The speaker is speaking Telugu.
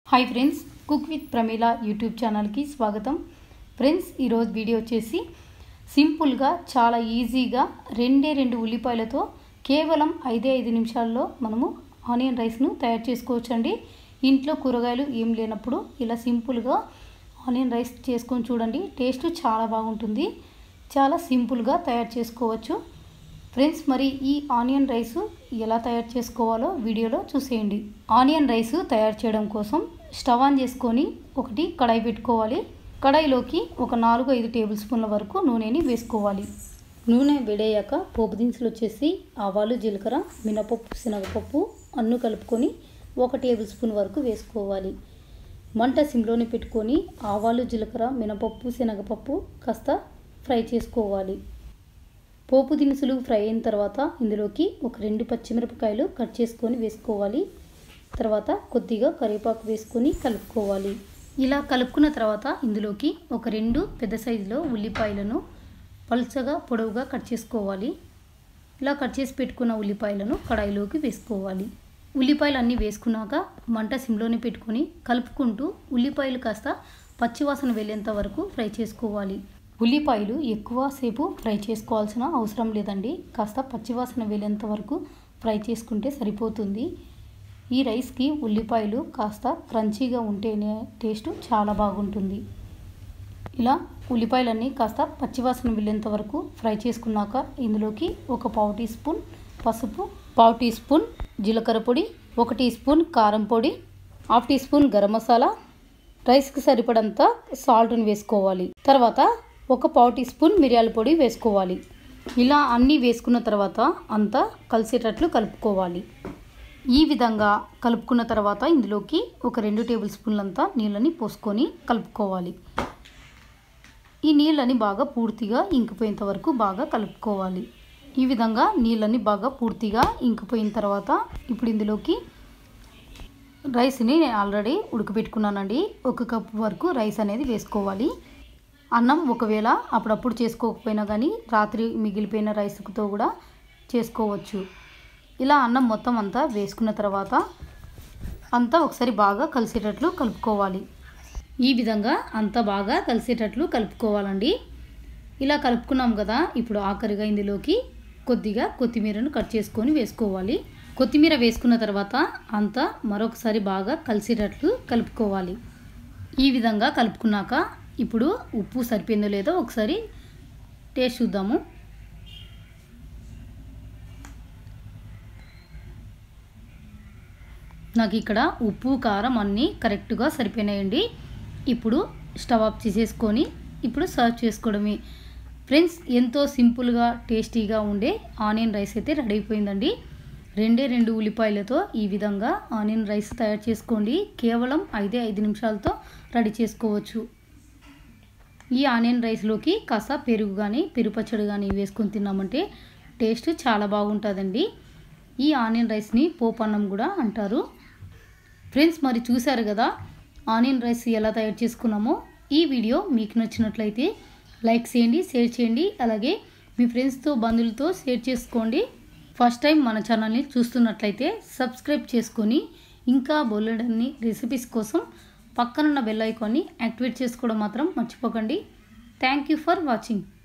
hi friends cook with Pramila YouTube ఛానల్కి స్వాగతం ఫ్రెండ్స్ ఈరోజు వీడియో వచ్చేసి సింపుల్గా చాలా ఈజీగా రెండే రెండు ఉల్లిపాయలతో కేవలం ఐదే ఐదు నిమిషాల్లో మనము ఆనియన్ రైస్ను తయారు చేసుకోవచ్చండి ఇంట్లో కూరగాయలు ఏం లేనప్పుడు ఇలా సింపుల్గా ఆనియన్ రైస్ చేసుకొని చూడండి టేస్ట్ చాలా బాగుంటుంది చాలా సింపుల్గా తయారు చేసుకోవచ్చు ఫ్రెండ్స్ మరి ఈ ఆనియన్ రైస్ ఎలా తయారు చేసుకోవాలో వీడియోలో చూసేయండి ఆనియన్ రైస్ తయారు చేయడం కోసం స్టవ్ ఆన్ చేసుకొని ఒకటి కడాయి పెట్టుకోవాలి కడాయిలోకి ఒక నాలుగు ఐదు టేబుల్ స్పూన్ల వరకు నూనెని వేసుకోవాలి నూనె వేడయ్యాక పోపు దినుసులు వచ్చేసి ఆవాలు జీలకర్ర మినపప్పు శనగపప్పు అన్ను కలుపుకొని ఒక టేబుల్ స్పూన్ వరకు వేసుకోవాలి మంట సిమ్లోనే పెట్టుకొని ఆవాలు జీలకర్ర మినపప్పు శనగపప్పు కాస్త ఫ్రై చేసుకోవాలి పోపు దినుసులు ఫ్రై అయిన తర్వాత ఇందులోకి ఒక రెండు పచ్చిమిరపకాయలు కట్ చేసుకొని వేసుకోవాలి తర్వాత కొద్దిగా కరివేపాకు వేసుకొని కలుపుకోవాలి ఇలా కలుపుకున్న తర్వాత ఇందులోకి ఒక రెండు పెద్ద సైజులో ఉల్లిపాయలను పలుచగా పొడవుగా కట్ చేసుకోవాలి ఇలా కట్ చేసి పెట్టుకున్న ఉల్లిపాయలను కడాయిలోకి వేసుకోవాలి ఉల్లిపాయలు అన్నీ వేసుకున్నాక మంట సిమ్లోనే పెట్టుకొని కలుపుకుంటూ ఉల్లిపాయలు కాస్త పచ్చివాసన వెళ్ళేంత వరకు ఫ్రై చేసుకోవాలి ఉల్లిపాయలు ఎక్కువసేపు ఫ్రై చేసుకోవాల్సిన అవసరం లేదండి కాస్త పచ్చివాసన వెళ్ళేంత వరకు ఫ్రై చేసుకుంటే సరిపోతుంది ఈ రైస్కి ఉల్లిపాయలు కాస్త క్రంచీగా ఉంటేనే టేస్ట్ చాలా బాగుంటుంది ఇలా ఉల్లిపాయలన్నీ కాస్త పచ్చివాసన వెళ్ళేంత వరకు ఫ్రై చేసుకున్నాక ఇందులోకి ఒక పావు టీ స్పూన్ పసుపు పావు టీ స్పూన్ జీలకర్ర పొడి ఒక టీ స్పూన్ కారం పొడి half teaspoon garam masala రైస్కి సరిపడంత సాల్ట్ని వేసుకోవాలి తర్వాత ఒక పావు టీ స్పూన్ మిరియాల పొడి వేసుకోవాలి ఇలా అన్నీ వేసుకున్న తర్వాత అంతా కలిసేటట్లు కలుపుకోవాలి ఈ విధంగా కలుపుకున్న తర్వాత ఇందులోకి ఒక రెండు టేబుల్ స్పూన్లంతా నీళ్ళని పోసుకొని కలుపుకోవాలి ఈ నీళ్ళని బాగా పూర్తిగా ఇంకిపోయేంత వరకు బాగా కలుపుకోవాలి ఈ విధంగా నీళ్ళని బాగా పూర్తిగా ఇంకిపోయిన తర్వాత ఇప్పుడు ఇందులోకి రైస్ని నేను ఆల్రెడీ ఉడకబెట్టుకున్నానండి ఒక కప్పు వరకు రైస్ అనేది వేసుకోవాలి అన్నం ఒకవేళ అప్పుడప్పుడు చేసుకోకపోయినా కానీ రాత్రి మిగిలిపోయిన రైస్తో కూడా చేసుకోవచ్చు ఇలా అన్నం మొత్తం అంతా వేసుకున్న తర్వాత అంతా ఒకసారి బాగా కలిసేటట్లు కలుపుకోవాలి ఈ విధంగా అంతా బాగా కలిసేటట్లు కలుపుకోవాలండి ఇలా కలుపుకున్నాం కదా ఇప్పుడు ఆఖరిగా ఇందులోకి కొద్దిగా కొత్తిమీరను కట్ చేసుకొని వేసుకోవాలి కొత్తిమీర వేసుకున్న తర్వాత అంతా మరొకసారి బాగా కలిసేటట్లు కలుపుకోవాలి ఈ విధంగా కలుపుకున్నాక ఇప్పుడు ఉప్పు సరిపోయిందో లేదో ఒకసారి టేస్ట్ చూద్దాము నాకు ఇక్కడ ఉప్పు కారం అన్నీ కరెక్ట్గా సరిపోయినాయండి ఇప్పుడు స్టవ్ ఆఫ్ చేసేసుకొని ఇప్పుడు సర్వ్ చేసుకోవడమే ఫ్రెండ్స్ ఎంతో సింపుల్గా టేస్టీగా ఉండే ఆనియన్ రైస్ అయితే రెడీ అయిపోయిందండి రెండే రెండు ఉల్లిపాయలతో ఈ విధంగా ఆనియన్ రైస్ తయారు చేసుకోండి కేవలం ఐదే ఐదు నిమిషాలతో రెడీ చేసుకోవచ్చు ఈ ఆనియన్ రైస్లోకి కాస్త పెరుగు కానీ పెరుగు పచ్చడి కానీ వేసుకొని తిన్నామంటే టేస్ట్ చాలా బాగుంటుందండి ఈ ఆనియన్ రైస్ని పోపు అన్నం కూడా అంటారు ఫ్రెండ్స్ మరి చూశారు కదా ఆనియన్ రైస్ ఎలా తయారు చేసుకున్నామో ఈ వీడియో మీకు నచ్చినట్లయితే లైక్ చేయండి షేర్ చేయండి అలాగే మీ ఫ్రెండ్స్తో బంధువులతో షేర్ చేసుకోండి ఫస్ట్ టైం మన ఛానల్ని చూస్తున్నట్లయితే సబ్స్క్రైబ్ చేసుకొని ఇంకా బొల్లడన్ని రెసిపీస్ కోసం పక్కనున్న బెల్ ఐకాన్ని యాక్టివేట్ చేసుకోవడం మాత్రం మర్చిపోకండి థ్యాంక్ యూ ఫర్ వాచింగ్